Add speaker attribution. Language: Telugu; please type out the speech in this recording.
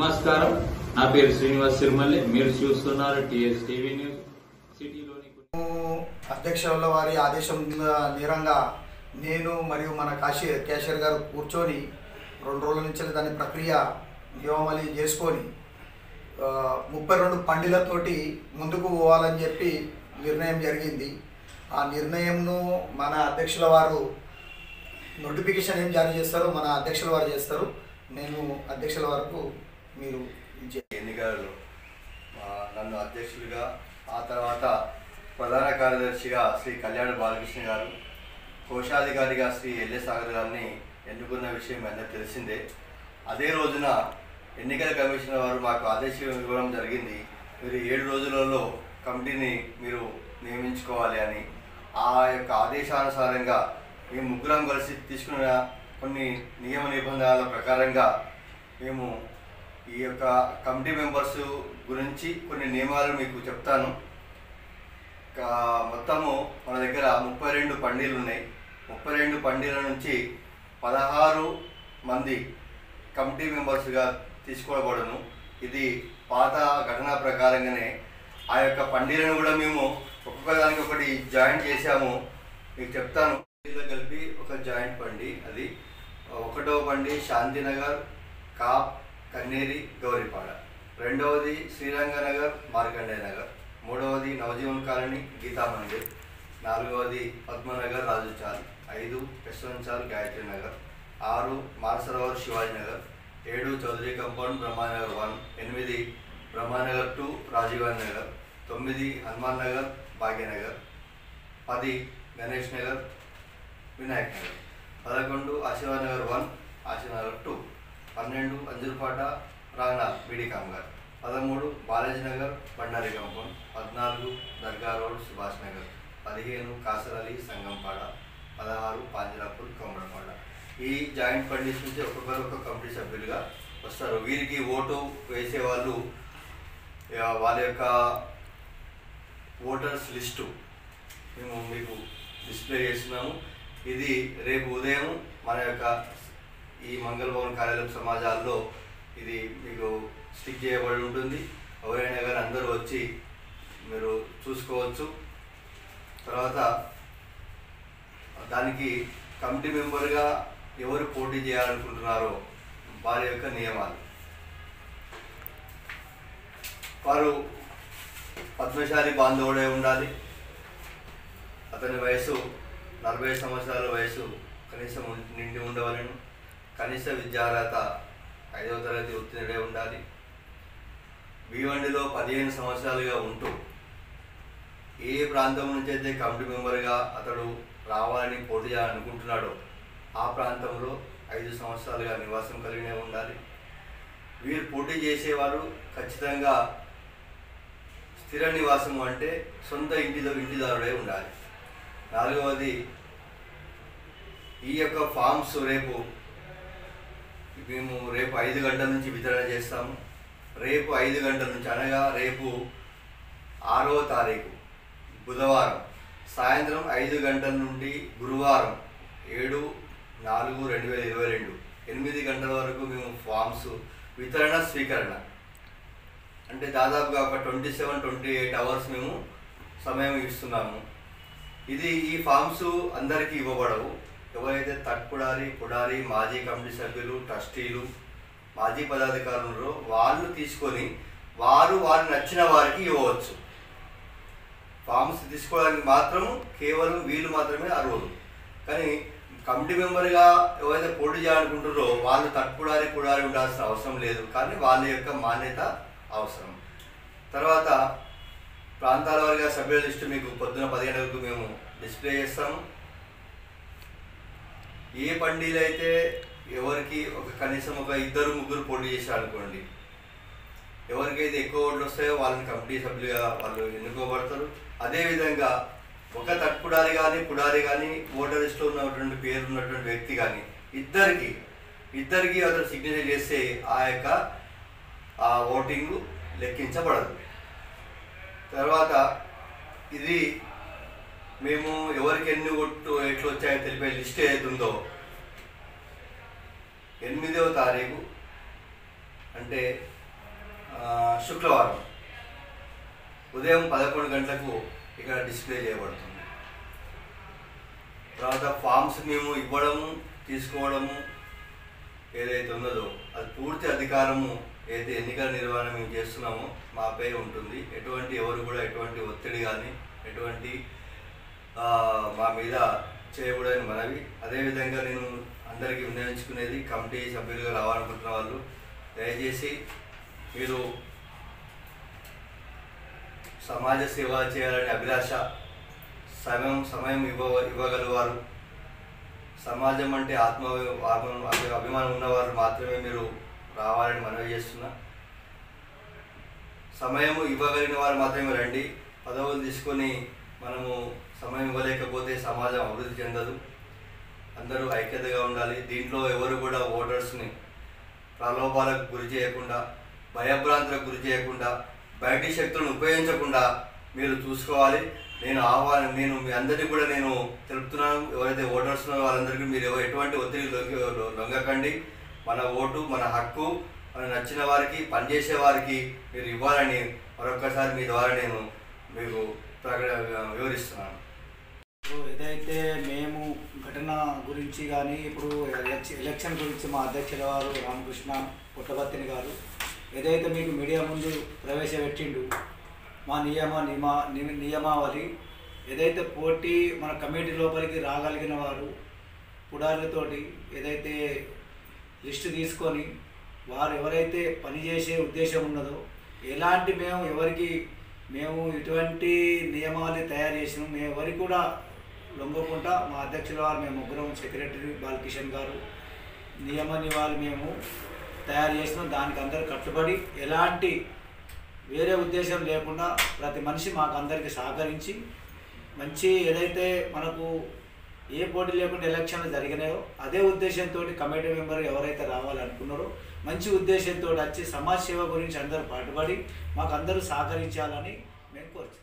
Speaker 1: నమస్కారం నా పేరు శ్రీనివాస్ సిరిమల్లి మీరు చూస్తున్నారు టిఎస్ టీవీ న్యూస్ సిటీలోని
Speaker 2: అధ్యక్షుల వారి ఆదేశం నేరంగా నేను మరియు మన కాశీ క్యాషియర్ గారు కూర్చొని రెండు రోజుల నుంచి దాని ప్రక్రియ నియమలి చేసుకొని ఆ, ముప్పై రెండు పండిలతోటి ముందుకు పోవాలని చెప్పి నిర్ణయం జరిగింది ఆ నిర్ణయంను మన అధ్యక్షుల వారు నోటిఫికేషన్ ఏం జారీ చేస్తారో మన అధ్యక్షుల వారు చేస్తారు నేను అధ్యక్షుల వరకు మీరు ఇచ్చే-
Speaker 3: ఎన్నికలలో ఆ, నన్ను అధ్యక్షుడిగా ఆ తర్వాత ప్రధాన కార్యదర్శిగా శ్రీ కళ్యాణ బాలకృష్ణ గారు కోశాధికారిగా శ్రీ ఎల్ఎస్ సాగర్ గారిని ఎన్నుకున్న విషయం మీ అందరికీ తెలిసిందే అదే రోజున ఎన్నికల కమిషన్ వారు మాకు ఆదేశం ఇవ్వడం జరిగింది మీరు ఏడు రోజులలో కమిటీని మీరు నియమించుకోవాలి అని ఆ యొక్క ఆదేశానుసారంగా మేము ముగ్గురం కలిసి తీసుకున్న కొన్ని నియమ నిబంధనల ప్రకారంగా మేము ఈ యొక్క కమిటీ మెంబర్స్ గురించి కొన్ని నియమాలు మీకు చెప్తాను కా- మొత్తము మన దగ్గర ముప్పై రెండు పండీలు ఉన్నాయి ముప్పై రెండు పండీల నుంచి పదహారు మంది కమిటీ మెంబర్స్గా తీసుకోబడను ఇది పాత ఘటన ప్రకారంగానే ఆ యొక్క పండీలను కూడా మేము ఒక్కొక్క దానికి ఒకటి జాయింట్ చేశాము మీకు చెప్తాను పండీలో కలిపి ఒక జాయింట్ పండి అది ఒకటవ పండి శాంతినగర్ కాప్ కన్నేరి గౌరీపాడ రెండవది శ్రీరంగనగర్ మార్కండే నగర్ మూడవది నవజీవన్ కాలనీ గీతా మందిర్ నాలుగవది పద్మనగర్ రాజుచాల్ ఐదు యశ్వంచాల్ గాయత్రి నగర్ ఆరు మానసరోవర్ శివాజీ నగర్ ఏడు చౌదరి కంపౌండ్ బ్రహ్మానగర్ వన్ ఎనిమిది బ్రహ్మానగర్ టూ రాజీవ్ గాంధీ నగర్ తొమ్మిది హనుమాన్ నగర్ భాగ్యనగర్ పది గణేష్ నగర్ వినాయక్ నగర్ పదకొండు ఆశీర్వాద్ నగర్ వన్ ఆశీర్వాద్ నగర్ టూ పన్నెండు అంజుర్పాట రాగనాథ్ బీడీ కామగార్ పదమూడు బాలాజీ నగర్ బండారి కాంపౌండ్ పద్నాలుగు దర్గా రోడ్ సుభాష్ నగర్ పదిహేను కాసరలి సంగంపాడ పదహారు పాంజరాపూర్ కొమ్మడపాడ ఈ జాయింట్ పండిస్ నుంచి ఒక్కొక్కరు ఒక్కొక్క కమిటీ సభ్యులుగా వస్తారు వీరికి ఓటు వేసే వాళ్ళు ఆ, వాళ్ళ యొక్క ఓటర్స్ లిస్టు మేము మీకు డిస్ప్లే చేస్తున్నాము ఇది రేపు ఉదయం మన యొక్క ఈ మంగళ భవన్ కార్యాలయం సమాజాల్లో ఇది మీకు స్టిక్ చేయబడి ఉంటుంది ఎవరైనా కానీ అందరూ వచ్చి మీరు చూసుకోవచ్చు తర్వాత దానికి కమిటీ మెంబర్గా ఎవరు పోటీ చేయాలనుకుంటున్నారో వారి యొక్క నియమాలు వారు పద్మశాలి బాంధవుడే ఉండాలి అతని వయసు నలభై సంవత్సరాల వయసు కనీసం ఉం- నిండి ఉండవలను కనీస విద్యార్హత ఐదవ తరగతి ఉత్తీర్ణుడే ఉండాలి భీవండిలో పదిహేను సంవత్సరాలుగా ఉంటూ ఏ ప్రాంతం నుంచి అయితే కమిటీ మెంబర్గా అతడు రావాలని పోటీ చేయాలనుకుంటున్నాడో ఆ ప్రాంతంలో ఐదు సంవత్సరాలుగా నివాసం కలిగినే ఉండాలి వీరు పోటీ చేసేవారు ఖచ్చితంగా స్థిర నివాసం అంటే సొంత ఇంటిలో ఇంటిదారుడే ఉండాలి నాలుగవది ఈ యొక్క ఫామ్స్ రేపు మేము రేపు ఐదు గంటల నుంచి వితరణ చేస్తాము రేపు ఐదు గంటల నుంచి అనగా రేపు ఆరవ తారీఖు బుధవారం సాయంత్రం ఐదు గంటల నుండి గురువారం ఏడు నాలుగు రెండు వేల ఇరవై రెండు ఎనిమిది గంటల వరకు మేము ఫామ్స్ వితరణ స్వీకరణ అంటే దాదాపుగా ఒక twenty seven twenty eight hours మేము సమయం ఇస్తున్నాము ఇది ఈ ఫామ్స్ అందరికీ ఇవ్వబడవు ఎవరైతే తక్కుడారి పుడారి మాజీ కమిటీ సభ్యులు ట్రస్టీలు మాజీ పదాధికారులు ఉన్నారో వాళ్ళు తీసుకొని వారు వారు నచ్చిన వారికి ఇవ్వవచ్చు ఫామ్స్ తీసుకోవడానికి మాత్రం కేవలం వీళ్ళు మాత్రమే అర్హులు కానీ కమిటీ మెంబర్గా ఎవరైతే పోటీ చేయాలనుకుంటారో వాళ్ళు తట్టుకుడారి కుడారి ఉండాల్సిన అవసరం లేదు కానీ వాళ్ళ యొక్క మాన్యత అవసరం తర్వాత ప్రాంతాల వారిగా సభ్యుల లిస్టు మీకు పొద్దున పదిహేను వరకు మేము డిస్ప్లే చేస్తాము ఏ పండీలు అయితే ఎవరికి ఒక కనీసం ఒక ఇద్దరు ముగ్గురు పోటీ చేశారనుకోండి ఎవరికైతే ఎక్కువ ఓట్లు వస్తాయో వాళ్ళని కమిటీ సభ్యులుగా వాళ్ళు ఎన్నుకోబడతారు అదేవిధంగా ఒక తట్టుకుడారి కానీ పుడారి కానీ ఓటర్ లిస్ట్లో ఉన్నటువంటి పేరు ఉన్నటువంటి వ్యక్తి కానీ ఇద్దరికి ఇద్దరికి అతను సిగ్నేచర్ చేస్తే ఆ యొక్క ఆ ఓటింగ్ లెక్కించబడదు తర్వాత ఇది మేము ఎవరికి ఎన్ని ఓట్లు ఎట్లు వచ్చాయో తెలిపే లిస్ట్ ఏదైతే ఉందో ఎనిమిదవ తారీఖు అంటే ఆ, శుక్రవారం ఉదయం పదకొండు గంటలకు ఇక్కడ డిస్ప్లే చేయబడుతుంది తర్వాత ఫామ్స్ మేము ఇవ్వడము తీసుకోవడము ఏదైతే ఉన్నదో అది పూర్తి అధికారము ఏదైతే ఎన్నికల నిర్వహణ మేము చేస్తున్నామో మాపై ఉంటుంది ఎటువంటి ఎవరు కూడా ఎటువంటి ఒత్తిడి కానీ ఎటువంటి ఆ, మా మీద చేయకూడదని మనవి అదేవిధంగా నేను అందరికీ వినియోగించుకునేది కమిటీ సభ్యులుగా రావాలనుకుంటున్న వాళ్ళు దయచేసి మీరు సమాజ సేవ చేయాలనే అభిలాష సమయం సమయం ఇవ్వ ఇవ్వగలవారు సమాజం అంటే ఆత్మ ఆత్మ- అభి- అభిమానం ఉన్నవారు మాత్రమే మీరు రావాలని మనవి చేస్తున్నా సమయం ఇవ్వగలిగిన వారు మాత్రమే రండి పదవులు తీసుకొని మనము సమయం ఇవ్వలేకపోతే సమాజం అభివృద్ధి చెందదు అందరూ ఐక్యతగా ఉండాలి దీంట్లో ఎవరు కూడా ఓటర్స్ని ప్రలోభాలకు గురి చేయకుండా భయభ్రాంతులకు గురి చేయకుండా బయటి శక్తులను ఉపయోగించకుండా మీరు చూసుకోవాలి నేను ఆహ్వానం నేను మీ అందరికీ కూడా నేను తెలుపుతున్నాను ఎవరైతే ఓటర్స్ ఉన్నారో వాళ్ళందరికీ మీరు ఎవ- ఎటువంటి ఒత్తిడి లొంగ- లొంగకండి మన ఓటు మన హక్కు మన నచ్చిన వారికి పనిచేసే వారికి మీరు ఇవ్వాలని మరొక్కసారి మీ ద్వారా నేను మీకు ప్రకట వివరిస్తున్నాను
Speaker 4: ఇప్పుడు ఏదైతే మేము ఘటన గురించి కానీ ఇప్పుడు ఎలక్ష- ఎలక్షన్ గురించి మా అధ్యక్షుల వారు రామకృష్ణ పుట్టబత్తిని గారు ఏదైతే మీకు మీడియా ముందు ప్రవేశపెట్టిండు మా నియమ నియమ ని- నియమావళి ఏదైతే పోటీ మన కమిటీ లోపలికి రాగలిగిన వారు పుడారులతోటి ఏదైతే లిస్టు తీసుకొని వారు ఎవరైతే పనిచేసే ఉద్దేశం ఉన్నదో ఎలాంటి మేము ఎవరికి మేము ఇటువంటి నియమాలు తయారు చేసినాం మేము ఎవరికి కూడా లొంగకుండా మా అధ్యక్షుల వారు మేము ముగ్గురం సెక్రటరీ బాలకిషన్ గారు నియమ నియమాలు మేము తయారు చేసినాం దానికి అందరు కట్టుబడి ఎలాంటి వేరే ఉద్దేశం లేకుండా ప్రతి మనిషి మాకు అందరికి సహకరించి మంచి ఏదైతే మనకు ఏ పోటీ లేకుండా ఎలక్షన్లు జరిగినాయో అదే ఉద్దేశంతో కమిటీ మెంబర్ ఎవరైతే రావాలనుకున్నారో మంచి ఉద్దేశంతో వచ్చి సమాజ సేవ గురించి అందరూ పాటుపడి మాకు అందరూ సహకరించాలని మేము కోరుతున్నాం